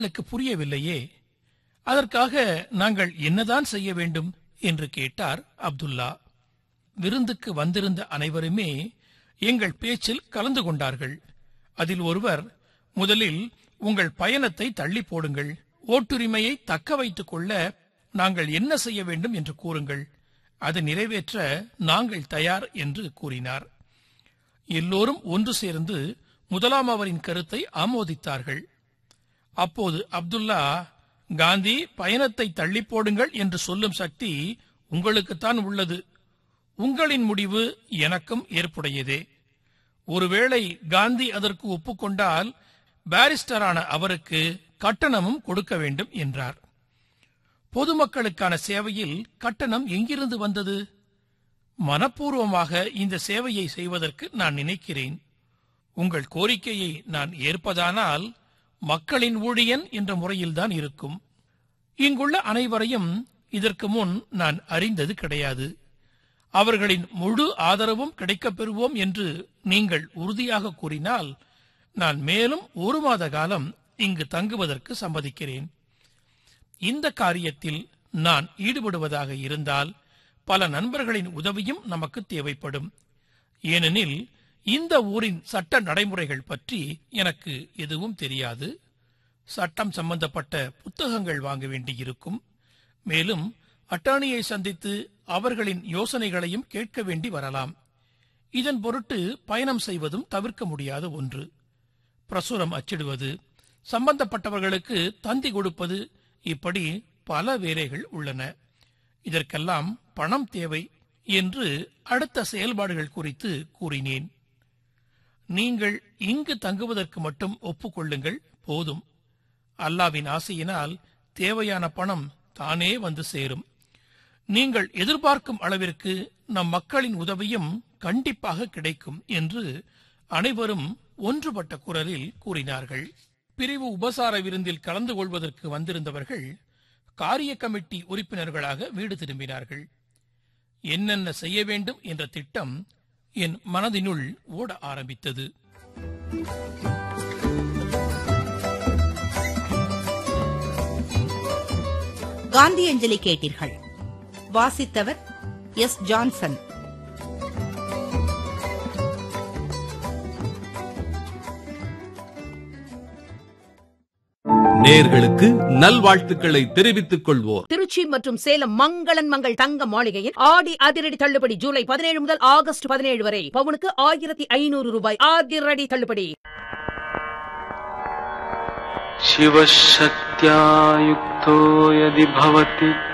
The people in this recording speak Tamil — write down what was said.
எனக்கு புரியவில்லையே அதற்காக நாங்கள் என்னதான் செய்ய வேண்டும் என்று கேட்டார் அப்துல்லா விருந்துக்கு வந்திருந்த அனைவருமே எங்கள் பேச்சில் கலந்து கொண்டார்கள் அதில் ஒருவர் முதலில் உங்கள் பயணத்தை தள்ளி போடுங்கள் ஓட்டுரிமையை தக்க வைத்துக் கொள்ள நாங்கள் என்ன செய்ய வேண்டும் என்று கூறுங்கள் அதை நிறைவேற்ற நாங்கள் தயார் என்று கூறினார் எல்லோரும் ஒன்று சேர்ந்து முதலாம் அவரின் கருத்தை ஆமோதித்தார்கள் அப்போது அப்துல்லா காந்தி பயணத்தை தள்ளி போடுங்கள் என்று சொல்லும் சக்தி உங்களுக்குத்தான் உள்ளது உங்களின் முடிவு எனக்கும் ஏற்புடையதே ஒருவேளை காந்தி அதற்கு ஒப்புக்கொண்டால் பாரிஸ்டரான அவருக்கு கட்டணமும் கொடுக்க வேண்டும் என்றார் பொதுமக்களுக்கான சேவையில் கட்டணம் எங்கிருந்து வந்தது மனப்பூர்வமாக இந்த சேவையை செய்வதற்கு நான் நினைக்கிறேன் உங்கள் கோரிக்கையை நான் ஏற்பதானால் மக்களின் ஊழியன் என்ற முறையில்தான் இருக்கும் இங்குள்ள அனைவரையும் இதற்கு முன் நான் அறிந்தது கிடையாது அவர்களின் முழு ஆதரவும் கிடைக்கப் பெறுவோம் என்று நீங்கள் உறுதியாக கூறினால் நான் மேலும் ஒரு மாத காலம் இங்கு தங்குவதற்கு சம்மதிக்கிறேன் இந்த காரியத்தில் நான் ஈடுபடுவதாக இருந்தால் பல நண்பர்களின் உதவியும் நமக்கு தேவைப்படும் ஏனெனில் இந்த ஊரின் சட்ட நடைமுறைகள் பற்றி எனக்கு எதுவும் தெரியாது சட்டம் சம்பந்தப்பட்ட புத்தகங்கள் வாங்க வேண்டியிருக்கும் மேலும் அட்டார்னியை சந்தித்து அவர்களின் யோசனைகளையும் கேட்க வேண்டி வரலாம் இதன் பொருட்டு பயணம் செய்வதும் தவிர்க்க முடியாத ஒன்று பிரசுரம் அச்சிடுவது சம்பந்தப்பட்டவர்களுக்கு தந்தி கொடுப்பது இப்படி பல வேலைகள் உள்ளன இதற்கெல்லாம் பணம் தேவை என்று அடுத்த செயல்பாடுகள் குறித்து கூறினேன் நீங்கள் இங்கு தங்குவதற்கு மட்டும் ஒப்புக்கொள்ளுங்கள் போதும் அல்லாவின் ஆசையினால் தேவையான பணம் தானே வந்து சேரும் நீங்கள் எதிர்பார்க்கும் அளவிற்கு நம் மக்களின் உதவியும் கண்டிப்பாக கிடைக்கும் என்று அனைவரும் ஒன்றுபட்ட குரலில் கூறினார்கள் பிரிவு உபசார விருந்தில் கலந்து கொள்வதற்கு வந்திருந்தவர்கள் காரிய கமிட்டி உறுப்பினர்களாக வீடு திரும்பினார்கள் என்னென்ன செய்ய வேண்டும் என்ற திட்டம் என் மனதினுள் ஓட ஆரம்பித்தது காந்தி அஞ்சலி கேட்டீர்கள் வாசித்தவர் எஸ் ஜான்சன் நேர்களுக்கு நல்வாழ்த்துக்களை தெரிவித்துக் கொள்வோர் திருச்சி மற்றும் சேலம் மங்களன் மங்கள் தங்க மாளிகையில் ஆடி அதிரடி தள்ளுபடி ஜூலை பதினேழு முதல் ஆகஸ்ட் பதினேழு வரை பவுனுக்கு ஆயிரத்தி ஐநூறு ரூபாய் அதிரடி தள்ளுபடி शिवशक्त्या युक्तो यदि भवति